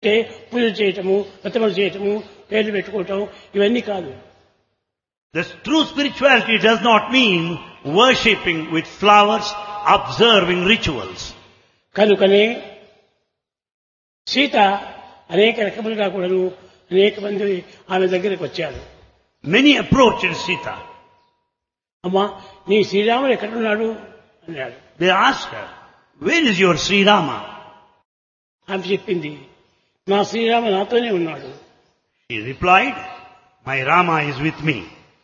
అంటే పూజలు చేయటము వ్రతములు చేయటము పేర్లు పెట్టుకోవటం ఇవన్నీ కాదు The true spirituality does not mean worshipping with flowers, observing rituals. కనుకనే సీత అనేక రకములుగా కూడాను అనేక మంది ఆమె దగ్గరకు వచ్చారు Many approached Sita. అమ్మా నీ శ్రీరాముడు ఎక్కడున్నాడు అన్నాడు They asked her, where is your Sri Rama? ఆమె చెప్పింది నా శ్రీరామ నాతోనే ఉన్నాడు She replied, my Rama is with me.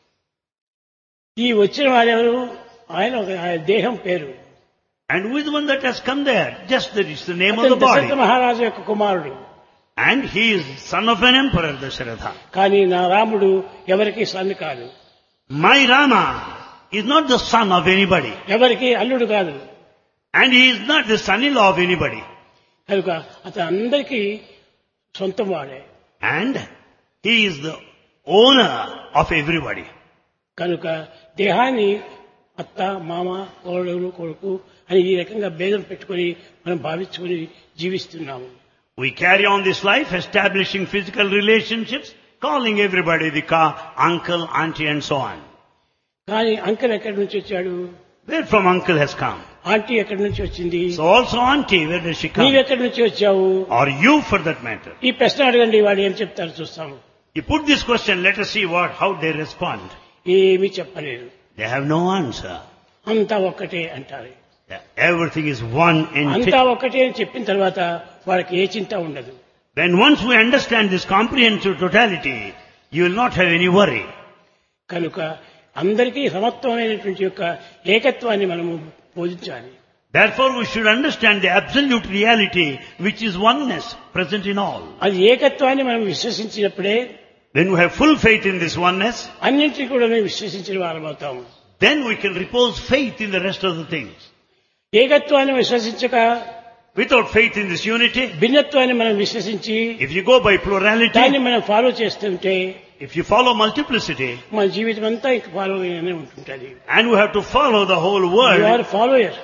ఈ వచ్చిన వారెవరు ఆయన ఒక ఆయన దేహం పేరు And who is the one that has come there? Just that it's the name of అతను the దశరథ body. మహారాజు యొక్క కుమారుడు And he is son of an emperor, Dasharatha. కానీ నా రాముడు ఎవరికి సన్ను కాదు My Rama is not the son of anybody. ఎవరికి అల్లుడు కాదు And he is not the son-in-law of anybody. కనుక అతను అందరికీ సొంతం వాడే And he is the owner of everybody. కనుక దేహాన్ని అత్త మామ కోడలు కొడుకు అని ఈ రకంగా భేదం పెట్టుకొని మనం భావించుకొని జీవిస్తున్నాము We carry on this life establishing physical relationships, calling everybody the car, uncle, auntie and so on. కానీ అంకల్ ఎక్కడి నుంచి వచ్చాడు Where from uncle has come? Aunty ఎక్కడి నుంచి వచ్చింది So also auntie, where does she come? నీవెక్కడి నుంచి వచ్చావు Or you for that matter. ఈ ప్రశ్న అడగండి వాడు ఏం చెప్తారు చూస్తాము You put this question, let us see what, how they respond. ఏమీ చెప్పలేరు They have no answer. అంతా ఒక్కటే అంటారు Yeah, Everything is one అంతా entity. ఒక్కటే అని చెప్పిన తర్వాత వాళ్ళకి ఏ చింత ఉండదు When once we understand this comprehensive totality, you will not have any worry. కనుక అందరికీ సమత్వమైనటువంటి యొక్క ఏకత్వాన్ని మనము బోధించాలి Therefore we should understand the absolute reality which is oneness present in all. అది ఏకత్వాన్ని మనం విశ్వసించినప్పుడే When we have full faith in this oneness, అన్నింటినీ కూడా మేము విశ్వసించిన వారం అవుతాము then we can repose faith in the rest of the things. ఏకత్వాన్ని విశ్వసించక Without faith in this unity, భిన్నత్వాన్ని మనం విశ్వసించి if you go by దాన్ని plurality, మనం ఫాలో చేస్తుంటే if you follow multiplicity, మన జీవితం అంతా ఇంక ఫాలో అనే ఉంటుంటుంది and we have to follow the whole you world, are follower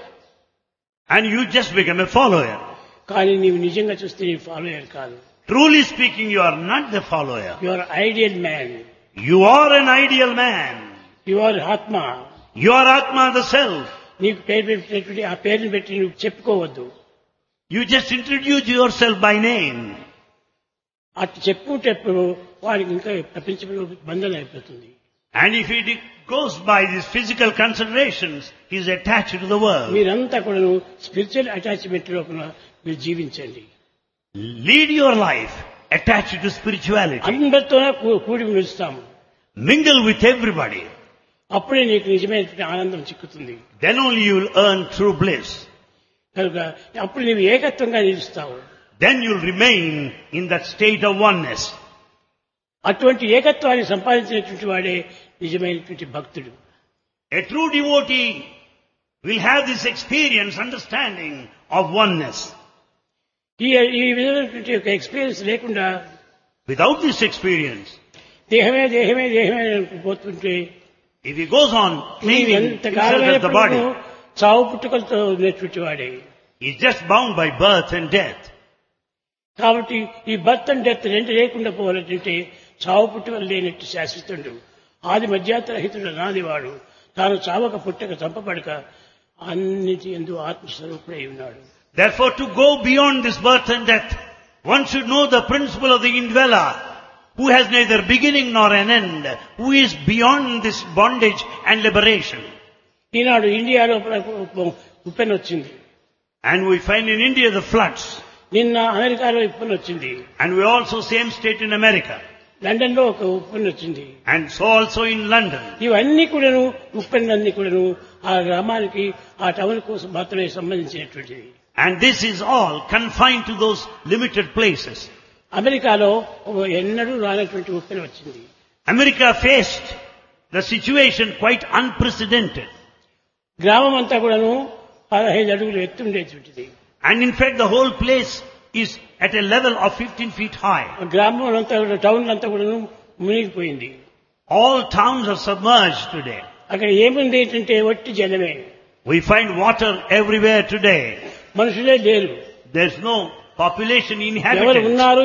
and you just become a follower. కానీ నీవు నిజంగా చూస్తే నీవు ఫాలోయర్ కాదు Truly speaking, you are not the follower. You are ideal man You are an ideal man. You are ఆత్మ You are Atma the self. నీకు పేరు పెట్టినటువంటి ఆ పేరుని పెట్టి నువ్వు చెప్పుకోవద్దు You just introduce yourself by name. అటు చెప్పుకుంటేప్పుడు వాడికి ఇంకా ప్రపంచంలో బంధన అయిపోతుంది And if he goes by these physical considerations, he is attached to the world. మీరంతా కూడా స్పిరిచువల్ అటాచ్మెంట్ లోపల మీరు జీవించండి Lead your life attached to spirituality. అందరితోనే కూ- కూడి నిలుస్తాము Mingle with everybody. అప్పుడే నీకు నిజమైనటువంటి ఆనందం చిక్కుతుంది Then only you will earn true bliss. కనుక అప్పుడు నీవు ఏకత్వంగా నిలుస్తావు Then you'll remain in that state of oneness. అటువంటి ఏకత్వాన్ని సంపాదించినటువంటి వాడే నిజమైనటువంటి భక్తుడు A true devotee will have this experience, understanding of oneness. ఈ ఈ విధమైనటువంటి యొక్క ఎక్స్పీరియన్స్ లేకుండా Without this experience, దేహమే దేహమే దేహమే అని పోతుంటే if he goes on నీవు clinging ఎంత himself as the కాలమైనప్పుడు body, చావు పుట్టుకలతో ఉన్నటువంటి వాడే he's just bound by birth and death. కాబట్టి ఈ బర్త్ అండ్ డెత్ రెండు లేకుండా పోవాలంటే చావు పుట్టుకలు లేనట్టు శాశ్వతుడు ఆది మధ్యాతరహితుడు నాదివాడు తాను చావక పుట్టక చంపబడక అన్నిటి ఎందు ఆత్మస్వరూపుడై ఉన్నాడు Therefore, to go beyond this birth and death, one should know the principle of the indweller, who has neither beginning nor an end, who is beyond this bondage and liberation. ఈనాడు ఇండియా లోపల ఉప్పెన వచ్చింది And we find in India the floods, నిన్న అమెరికాలో ఉప్పెన వచ్చింది and we also same state in America, London లో ఒక ఉప్పెన వచ్చింది and so also in London. ఇవన్నీ కూడాను ఉప్పెనలన్నీ కూడాను ఆ గ్రామానికి ఆ టౌన్ కోసం మాత్రమే సంబంధించినటువంటిది And this is all confined to those limited places. అమెరికాలో ఒక ఎన్నడూ రానటువంటి ఉప్పెన వచ్చింది America faced the situation quite unprecedented. గ్రామం అంతా కూడాను పదహైదు అడుగులు ఎత్తుండేటువంటిది And in fact, the whole place is at a level of 15 feet high. ఆ గ్రామం అంతా కూడా టౌన్ అంతా కూడాను మునిగిపోయింది All towns are submerged today. అక్కడ ఏముంది ఏంటంటే వట్టి జలమే We find water everywhere today. మనుషులే లేరు There's no population ఎవరు inhabitants. ఉన్నారు